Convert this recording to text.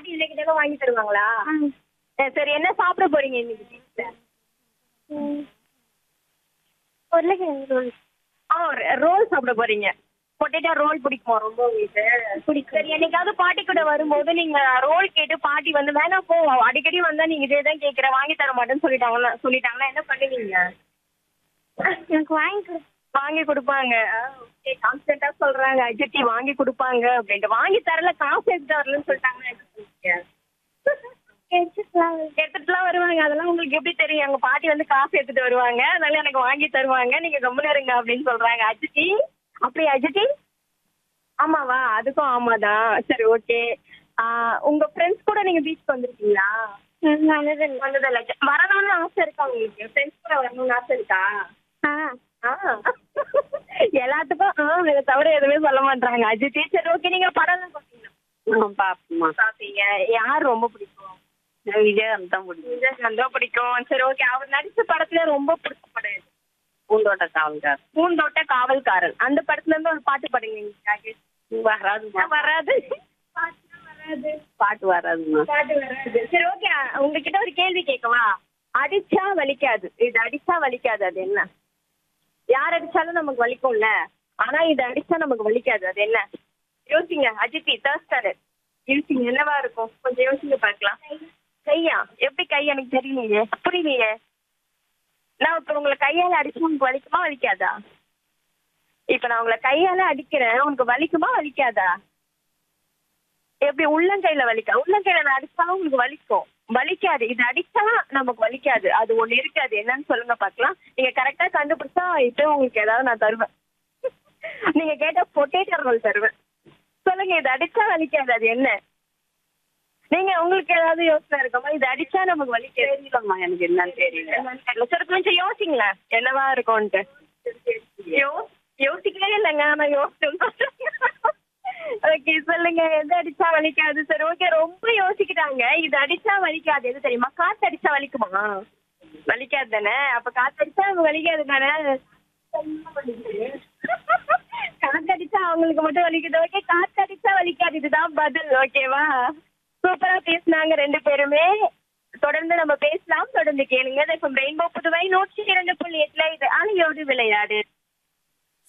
பாட்டி எந்த கேட்டாலும் வாங்கி தருவாங்களா அஹ் சரி என்ன சாப்பிட போறீங்க இன்னைக்கு வீட்டுல உருளைக்கிழங்கு ரோல் ஆ ரோல் சாப்பிட போறீங்க பொட்டேட்டோ ரோல் பிடிக்குமா ரொம்ப உங்களுக்கு பிடிக்கும் சரி என்னைக்காவது பாட்டி கூட வரும்போது நீங்க ரோல் கேட்டு பாட்டி வந்து வேணாம் போ அடிக்கடி வந்தா நீங்க இதே தான் கேக்குற வாங்கி தர மாட்டேன்னு சொல்லிட்டாங்கன்னா சொல்லிட்டாங்கன்னா என்ன பண்ணுவீங்க எனக்கு வாங்கி கொடு வாங்கி கொடுப்பாங்க ஓகே கான்ஸ்டன்டா சொல்றாங்க அஜித்தி வாங்கி கொடுப்பாங்க அப்படின்ட்டு வாங்கி தரல காசு எடுத்து வரலன்னு சொல்லிட்டாங்கன்னா என்ன பண்ணுவீங்க எடுத்துக்கலாம் எடுத்துட்டுலாம் வருவாங்க அதெல்லாம் உங்களுக்கு எப்படி தெரியும் எங்க பாட்டி வந்து காசு எடுத்துட்டு வருவாங்க அதனால எனக்கு வாங்கி தருவாங்க நீங்க கம்முன்னு இருங்க அப்படின்னு சொல்றாங்க அஜித்தி அப்படி அஜித்தி ஆமாவா அதுக்கும் ஆமாதான் சரி ஓகே உங்க ஃப்ரெண்ட்ஸ் கூட நீங்க பீச் வந்திருக்கீங்களா நல்லதில்லை வந்ததில்ல வரணும்னு ஆசை இருக்கா உங்களுக்கு ஃப்ரெண்ட்ஸ் கூட வரணும்னு ஆசை இருக்கா ஆ ஆ. எல்லாத்துக்கும் ஆ இதை தவிர எதுவுமே சொல்ல மாட்டாங்க அஜித் சரி ஓகே நீங்க படம் எல்லாம் பாப்பீங்களா பாப்போமா பாப்பீங்க யார் ரொம்ப பிடிக்கும் விஜயகாந்த் தான் பிடிக்கும் விஜயகாந்த் தான் பிடிக்கும் சரி ஓகே அவர் நடிச்ச படத்துல ரொம்ப பிடிச்ச படம் எது? பூந்தோட்ட காவல்கார் பூந்தோட்ட காவல்காரன் அந்த படத்துல இருந்து ஒரு பாட்டு பாடுங்க எங்களுக்காக வராதுமா வராது பாட்டுலாம் வராது பாட்டு வராதுமா பாட்டு வராது சரி ஓகே உங்ககிட்ட ஒரு கேள்வி கேட்கவா அடிச்சா வலிக்காது இது அடிச்சா வலிக்காது அது என்ன யார் அடிச்சாலும் நமக்கு வலிக்கும்ல ஆனா இது அடிச்சா நமக்கு வலிக்காது அது என்ன யோசிங்க அஜித்தி தேர்ஸ்டாரு யோசிங்க என்னவா இருக்கும் கொஞ்சம் யோசிங்க பார்க்கலாம் கையா எப்படி கை எனக்கு தெரியலையே புரியலையே நான் இப்ப உங்களை கையால அடிச்சு உங்களுக்கு வலிக்குமா வலிக்காதா இப்ப நான் உங்களை கையால அடிக்கிறேன் உனக்கு வலிக்குமா வலிக்காதா எப்படி உள்ளங்கையில வலிக்கா உள்ளங்கையில நான் அடிச்சாலும் உங்களுக்கு வலிக்கும் வலிக்காது இது அடிச்சா நமக்கு வலிக்காது அது ஒண்ணு இருக்காது என்னன்னு சொல்லுங்க பார்க்கலாம் நீங்க கரெக்டா கண்டுபிடிச்சா இப்போ உங்களுக்கு ஏதாவது நான் தருவேன் நீங்க கேட்ட பொட்டேட்டோ ரோல் தருவேன் சொல்லுங்க இது அடிச்சா வலிக்காது அது என்ன நீங்க உங்களுக்கு ஏதாவது யோசனை இருக்குமா இது அடிச்சா நமக்கு வலிக்காது தெரியலம்மா எனக்கு என்னன்னு தெரியல என்னன்னு தெரியல சரி கொஞ்சம் யோசிங்களேன் என்னவா இருக்கும்ட்டு யோ யோசிக்கவே இல்லைங்க நான் யோசிச்சு ஓகே சொல்லுங்க எது அடிச்சா வலிக்காது சரி ஓகே ரொம்ப யோசிக்கிட்டாங்க இது அடிச்சா வலிக்காது எது தெரியுமா காத்து அடிச்சா வலிக்குமா வலிக்காது தானே அப்ப காத்து அடிச்சா அவங்க வலிக்காது தானே காத்து அடிச்சா அவங்களுக்கு மட்டும் வலிக்குது ஓகே காத்து அடிச்சா வலிக்காது இதுதான் பதில் ஓகேவா சூப்பரா பேசுனாங்க ரெண்டு பேருமே தொடர்ந்து நம்ம பேசலாம் தொடர்ந்து கேளுங்க ரெயின்போ புதுவை நூற்றி இரண்டு புள்ளி எட்டுல இது அலையோடு விளையாடு